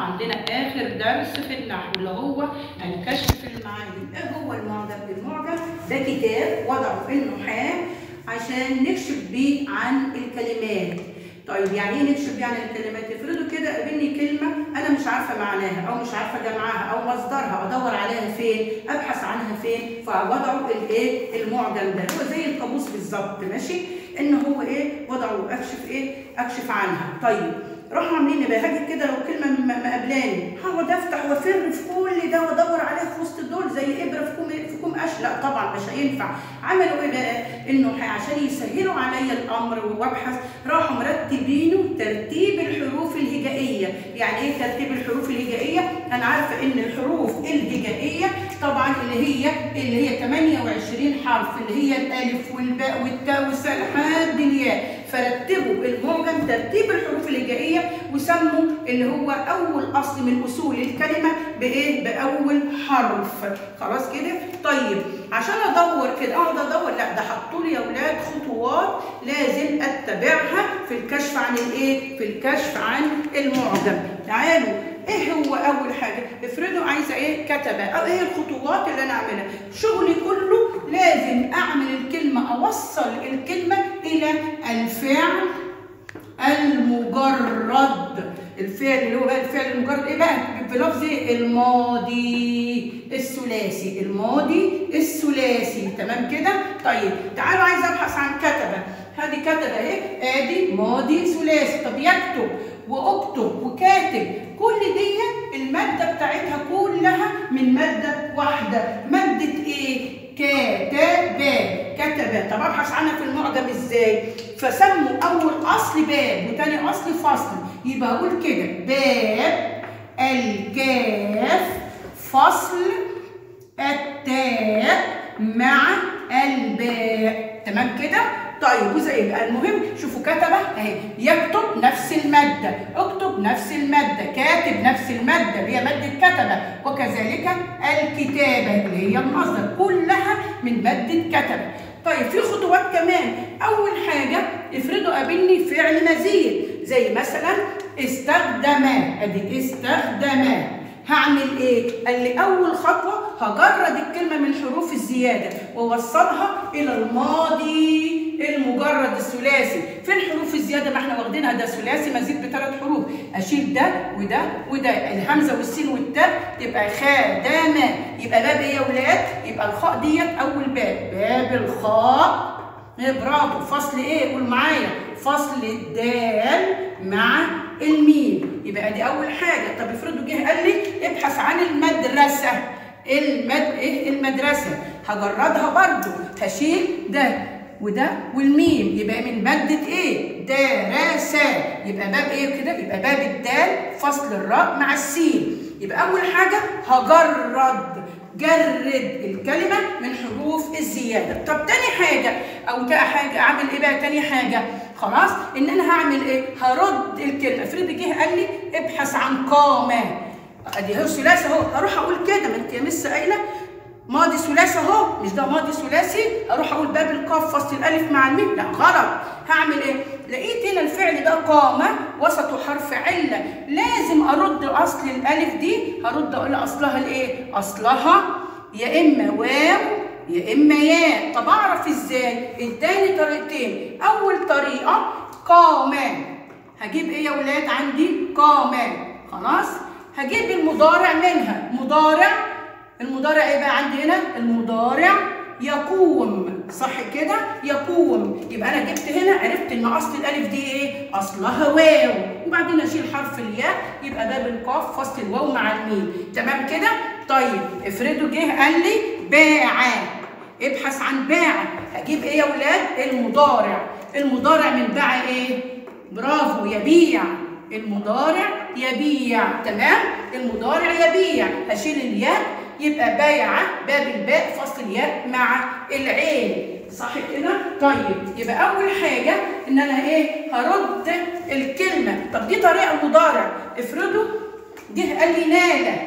عندنا اخر درس في النحو اللي هو الكشف في المعاني ايه هو المعجم المعجم ده كتاب وضعه النحاة عشان نكشف بيه عن الكلمات طيب يعني ايه نكشف بيه عن الكلمات افرضوا كده قابلني كلمه انا مش عارفه معناها او مش عارفه جمعها او مصدرها ادور عليها فين ابحث عنها فين فوضعوا الايه المعجم ده هو زي القاموس بالظبط ماشي ان هو ايه وضعوا اكشف ايه اكشف عنها طيب راحوا عاملين بقى هاجي كده لو كلمه مقابلاني هقعد افتح وافر في كل ده وادور عليها في وسط دول زي ابره في كوم في كوم قش لا طبعا مش هينفع عملوا ايه بقى انه عشان يسهلوا عليا الامر وابحث راحوا مرتبينه ترتيب الحروف الهجائيه يعني ايه ترتيب الحروف الهجائيه انا عارفه ان الحروف الهجائيه طبعا اللي هي اللي هي 28 حرف اللي هي الالف والباء والتاء والساء لحد الياء فرتبوا المعجم ترتيب الحروف الهجائيه وسموا اللي هو اول اصل من اصول الكلمه بايه؟ باول حرف خلاص كده؟ طيب عشان ادور كده اقعد ادور لا ده حطوا لي يا اولاد خطوات لازم اتبعها في الكشف عن الايه؟ في الكشف عن المعجم تعالوا ايه هو اول حاجه افرضوا عايزه ايه كتبه او ايه الخطوات اللي انا اعملها شغلي كله لازم اعمل الكلمه اوصل الكلمه الى الفعل المجرد الفعل اللي هو بقى الفعل المجرد ايه بقى في لفظ الماضي الثلاثي الماضي الثلاثي تمام كده طيب تعالوا عايزه ابحث عن كتبه هذه كتبه اهي ادي ماضي ثلاثي طب يكتب واكتب وكاتب كل دي الماده بتاعتها كلها من ماده واحده ماده ايه كتب كتب طب ابحث عنها في المعجم ازاي فسموا اول اصل باب وتاني اصل فصل يبقى اقول كده باب الكاف فصل التاء مع الباء تمام كده طيب وزي يبقى المهم شوفوا كتبه اهي يكتب نفس الماده اكتب نفس الماده كاتب نفس الماده اللي هي ماده كتبه وكذلك الكتابه اللي هي المصدر كلها من ماده كتبه طيب في خطوات كمان اول حاجه افرضوا قابلني فعل مزيد زي مثلا استخدم ادي استخدم هعمل ايه؟ قال لي اول خطوه هجرد الكلمه من حروف الزياده واوصلها الى الماضي المجرد الثلاثي فين حروف الزياده ما احنا واخدينها ده ثلاثي مزيد بثلاث حروف اشيل ده وده وده الهمزه والسين والتاء تبقى خادم يبقى باب ايه يا ولاد يبقى الخاء ديت اول باب باب الخاء برافو فصل ايه قول معايا فصل الدال مع الميم يبقى دي اول حاجه طب افرضوا جه قال لي ابحث عن المدرسه المد ايه المدرسه هجردها برضو هشيل ده وده والميم يبقى من مادة ايه؟ دراسة يبقى باب ايه كده؟ يبقى باب الدال فصل الراء مع السين يبقى أول حاجة هجرد جرد الكلمة من حروف الزيادة طب تاني حاجة أو تاني حاجة أعمل إيه بقى تاني حاجة خلاص إن أنا هعمل إيه؟ هرد الكلمة افرض جه قال لي ابحث عن قامة أدي هو ثلاثي أهو هروح أقول كده ما أنت يا مس قايلة ماضي ثلاثي اهو مش ده ماضي ثلاثي اروح اقول باب القاف فصل الالف مع الميم لا غلط هعمل ايه لقيت هنا الفعل ده قامه وسطه حرف عله لازم ارد اصل الالف دي هرد اقول اصلها الايه اصلها يا اما واو يا اما ياء طب اعرف ازاي اداني طريقتين اول طريقه قامه هجيب ايه يا ولاد عندي قامه خلاص هجيب المضارع منها مضارع المضارع ايه بقى عندي هنا المضارع يقوم صح كده يقوم يبقى انا جبت هنا عرفت ان اصل الالف دي ايه اصلها واو وبعدين اشيل حرف الياء يبقى باب القاف فصل الواو مع الميم تمام كده طيب افرضوا جه قال لي باع ابحث عن باع هجيب ايه يا ولاد المضارع المضارع من باع ايه برافو يبيع المضارع يبيع تمام المضارع يبيع هشيل الياء يبقى بايعة باب الباء فصل الياء مع العين صح كده؟ طيب يبقى أول حاجة إن أنا إيه؟ هرد الكلمة طب دي طريقة مضارع افرضوا جه قال لي نالة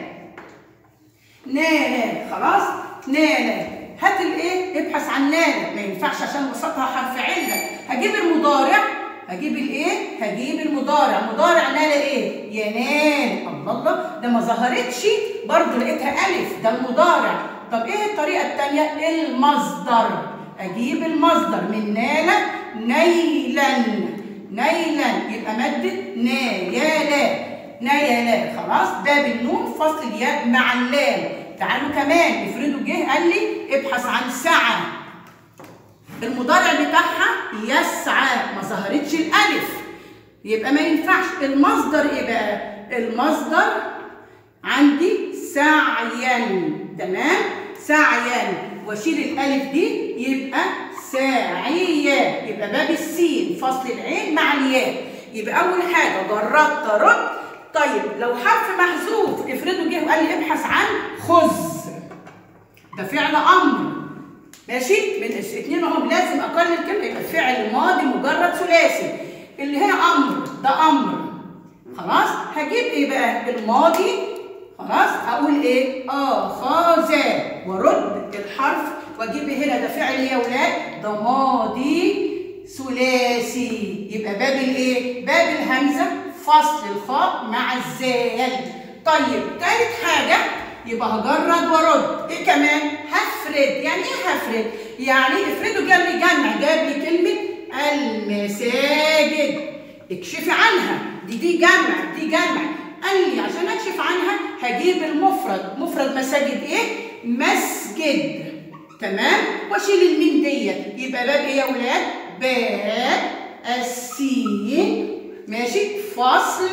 نالة خلاص؟ نالة هات الإيه؟ ابحث عن نالة ما ينفعش عشان وسطها حرف علة هجيب المضارع هجيب الايه هجيب المضارع مضارع نال ايه ينال الله الله ده ما ظهرتش برضه لقيتها الف ده المضارع طب ايه الطريقه الثانيه المصدر اجيب المصدر من نال نيلا نيلا يبقى مادة نيالا نيالا خلاص باب النون فصل الياء مع اللام تعالوا كمان افرضوا جه قال لي ابحث عن سعى المضارع بتاعها يسعى ما ظهرتش الالف يبقى ما ينفعش المصدر ايه بقى المصدر عندي سعيا تمام سعيا واشيل الالف دي يبقى ساعية يبقى باب السين فصل العين مع الياء يبقى أول حاجة جردت رد طيب لو حرف محذوف افرضوا جه وقال لي ابحث عن خذ ده فعل أمر ماشي من الاثنين اهم لازم أقلل كلمة يبقى فعل ماضي مجرد ثلاثي اللي هنا أمر ده أمر خلاص هجيب إيه بقى الماضي خلاص أقول إيه أخذ وارد الحرف واجيب هنا ده فعل يا ولاد ده ماضي ثلاثي يبقى باب الايه؟ باب الهمزه فصل الخاء مع الزال. طيب تالت حاجه يبقى هجرد وارد، ايه كمان؟ هفرد، يعني ايه هفرد؟ يعني افرضوا جاب لي جمع جاب لي كلمه المساجد اكشفي عنها دي دي جمع دي جمع قال لي عشان اكشف عنها هجيب المفرد مفرد مساجد ايه؟ مسجد تمام واشيل الميم ديت يبقى باب ايه يا ولاد باب السين ماشي فصل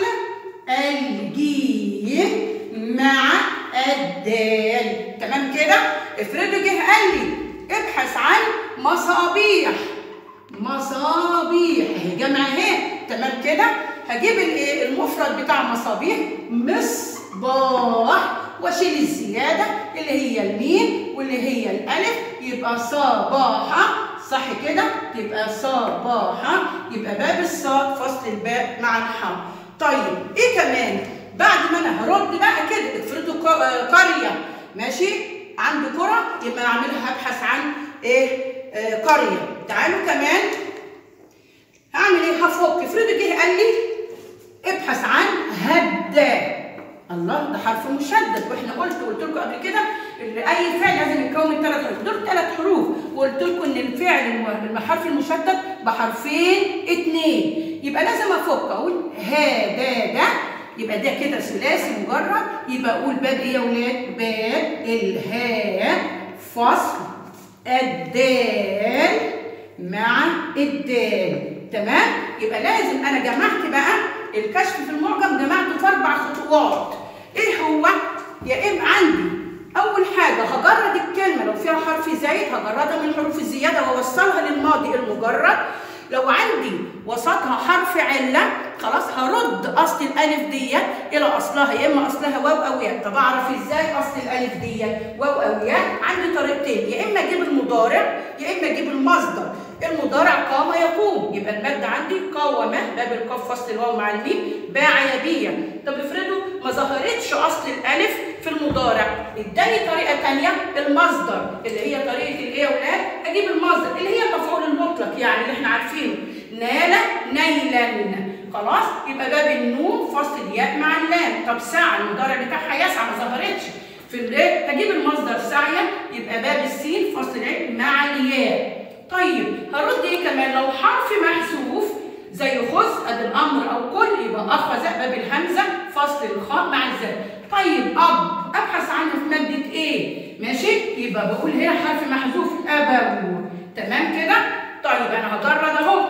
الجيم مع الدال تمام كده افرضوا جه قال لي ابحث عن مصابيح مصابيح اهي جمع اهي تمام كده هجيب الايه المفرد بتاع مصابيح مصباح واشيل الزياده اللي هي الميم واللي هي الالف يبقى صباحه صح كده تبقى صباحه يبقى باب الصاد فصل الباء مع الحاء طيب ايه كمان بعد ما انا هرد بقى كده افرضوا قريه ماشي عنده قرى يبقى اعملها هبحث عن ايه آه قريه تعالوا كمان هعمل ايه هفك افرضوا جه قال لي ابحث عن هدى الله ده حرف مشدد واحنا قلت قلت لكم قبل كده ان اي فعل لازم يتكون من ثلاث حروف دول ثلاث حروف وقلت لكم ان الفعل الحرف المشدد بحرفين اثنين يبقى لازم افك اقول هذا ده يبقى ده كده ثلاثي مجرد يبقى اقول باب ايه يا ولاد باب الهاء فصل الدال مع الدال تمام يبقى لازم انا جمعت بقى الكشف في المعجم جمعته في اربع خطوات ايه هو يا اما عندي اول حاجه هجرد الكلمه لو فيها حرف زايد هجردها من الحروف الزياده واوصلها للماضي المجرد لو عندي وسطها حرف عله خلاص هرد اصل الالف ديت الى اصلها يا اما اصلها واو او ياء طب اعرف ازاي اصل الالف ديت واو او ياء عندي طريقتين يا اما اجيب المضارع يا اما اجيب المصدر المضارع قام يقوم يبقى المادة عندي قاومة باب القاف فصل الواو مع الميم باع يبيع طب افرضوا ما ظهرتش اصل الالف في المضارع اداني طريقة تانية المصدر اللي هي طريقة الايه يا ولاد اجيب المصدر اللي هي المفعول المطلق يعني اللي احنا عارفينه نال نيلا خلاص يبقى باب النون فصل الياء مع اللام طب سعى المضارع بتاعها يسعى ما ظهرتش في الايه هجيب المصدر سعيا يبقى باب السين فصل العين مع الياء طيب هرد ايه كمان لو حرف محذوف زي خذ ادي الامر او كل يبقى اخذ باب الهمزه فصل الخاء مع الزاء طيب اب ابحث عنه في ماده ايه ماشي يبقى بقول هنا حرف محذوف ابو تمام كده طيب انا هجرد اهو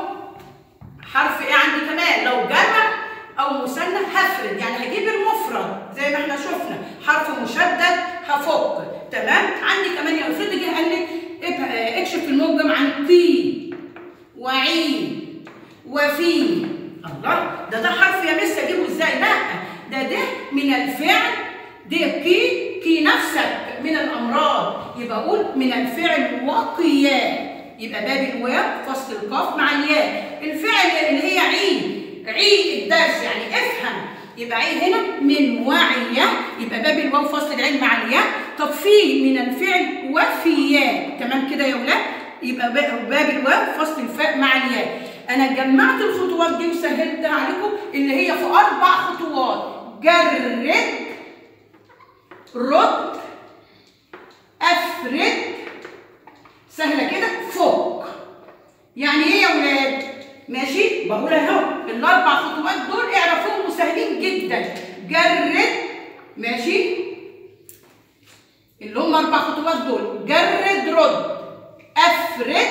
حرف ايه عندي كمان لو جمع او مثنى هفرد يعني هجيب المفرد زي ما احنا شفنا حرف مشدد هفك تمام عندي كمان يا افرض جه قال لي اكشف الموجم عن في وعين وفي الله ده ده حرف يا مس اجيبه ازاي لا ده ده من الفعل ده كي كي نفسك من الامراض يبقى اقول من الفعل وقيا يبقى باب الواو فصل القاف مع الياء الفعل اللي هي عين عين الدرس يعني افهم يبقى عين هنا من وعي يبقى باب الواو فصل العين مع الياء طب في من الفعل وفياء تمام كده يا ولاد يبقى باب الواو فصل الفاء مع الياء انا جمعت الخطوات دي وسهلتها عليكم اللي هي في اربع خطوات جرد رد افرد سهله كده فوق يعني ايه يا ولاد ماشي بقول اهو الاربع خطوات دول اعرفوهم وسهلين جدا جرد ماشي اللي هم اربع خطوات دول جرد رد افرد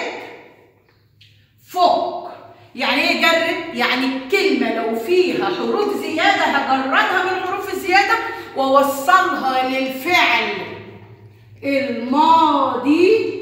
فوق يعني ايه جرد يعني الكلمه لو فيها حروف زياده هجردها من الحروف الزياده واوصلها للفعل الماضي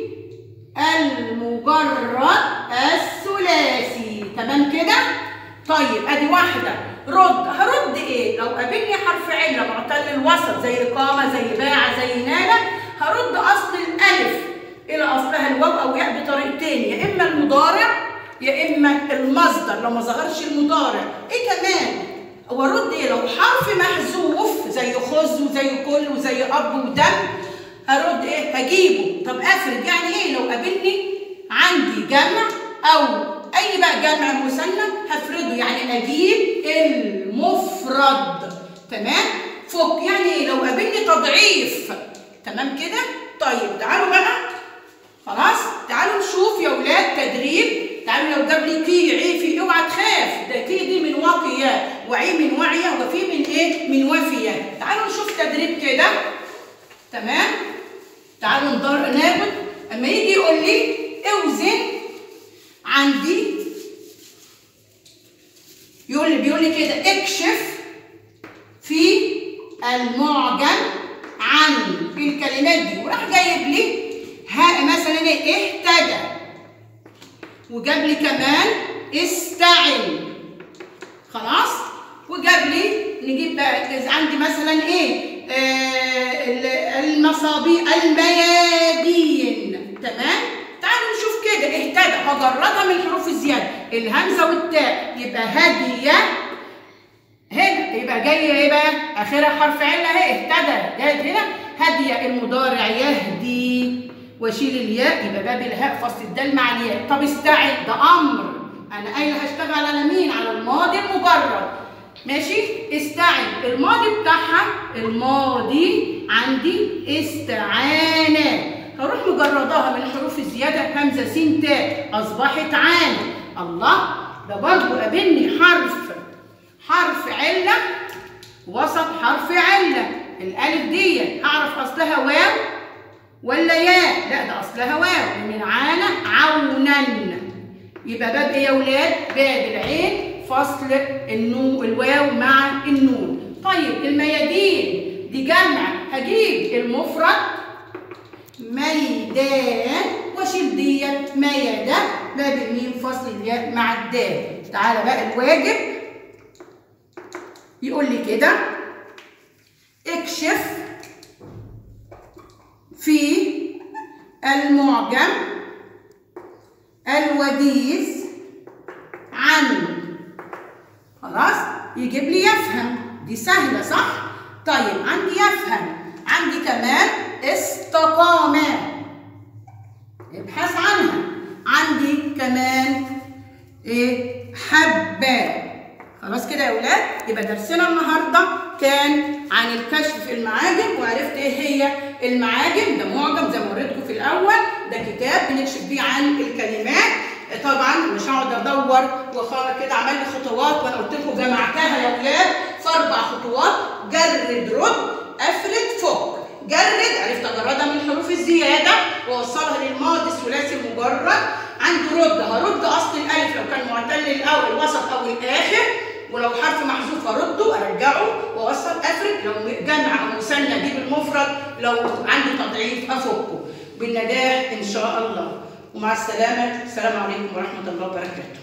المجرد الثلاثي تمام كده طيب ادي واحده رد هرد ايه لو قابلني حرف عله معتل الوسط زي قامه زي باع زي ناله هرد اصل الالف الى اصلها الواو او ياء بطريقتين يا اما المضارع يا اما المصدر لو ما ظهرش المضارع ايه كمان وارد ايه لو حرف محذوف زي خذ وزي كل وزي اب ودم هرد ايه هجيبه طب افرض يعني ايه لو قابلني عندي جمع او اي بقى جمع مثنى هفرده يعني اجيب المفرد تمام فوق يعني ايه لو قابلني تضعيف تمام كده طيب تعالوا بقى خلاص تعالوا نشوف يا ولاد تدريب تعالوا لو جاب لي كي عي في اوعى تخاف ده كي دي من واقية وعي من واعية وفي من ايه من وافية تعالوا نشوف تدريب كده تمام تعالوا ندار ناخد اما يجي يقول لي اوزن عندي يقول لي بيقول لي كده اكشف في المعجم عن الكلمات دي وراح جايب لي ها مثلا ايه اهتدى وجاب لي كمان استعن خلاص وجاب لي نجيب بقى إذا عندي مثلا ايه آه المصابيح الميادين تمام تعالوا نشوف كده اهتدى هجردها من حروف الزياده الهمزه والتاء يبقى هديه هنا يبقى جايه ايه بقى اخرها حرف عله اهي اهتدى جايه هنا هديه المضارع يهدي واشيل الياء يبقى باب الهاء فصل الدال مع الياء طب استعد ده امر انا قايله هشتغل على مين على الماضي المجرد ماشي استعد الماضي بتاعها الماضي عندي استعانة هروح مجرداها من حروف الزيادة همزة سين تاء أصبحت عانة الله ده برضه قابلني حرف حرف علة وسط حرف علة الألف دي أعرف أصلها واو ولا ياء لا ده أصلها واو من عانة عونا يبقى باب إيه يا ولاد؟ باب العين فصل النون الواو مع النون طيب الميادين دي جمع هجيب المفرد ميدان واشيل ديت ميادة باب الميم فصل الياء مع الدال تعالى بقى الواجب يقول لي كده اكشف في المعجم الوديز عن خلاص يجيب لي يفهم دي سهله صح طيب عندي يفهم عندي كمان استقامه ابحث عنها عندي كمان ايه حبه خلاص كده يا ولاد يبقى درسنا النهارده كان عن الكشف في المعاجم وعرفت ايه هي المعاجم ده معجم زي ما وريتكم في الاول ده كتاب بنكشف بيه عن الكلمات طبعا مش هقعد ادور وخلاص كده عمل لي خطوات وانا قلت لكم جمعتها يا ولاد في اربع خطوات جرد رد افرد فوق جرد عرفت اجردها من حروف الزياده واوصلها للماضي الثلاثي المجرد عندي رد هرد اصل الالف لو كان معتل الاول الوسط او الاخر ولو حرف محذوف ارده ارجعه واوصل افرد لو جمع او مثنى اجيب المفرد لو عندي تضعيف افكه بالنجاح ان شاء الله ومع السلامه السلام عليكم ورحمه الله وبركاته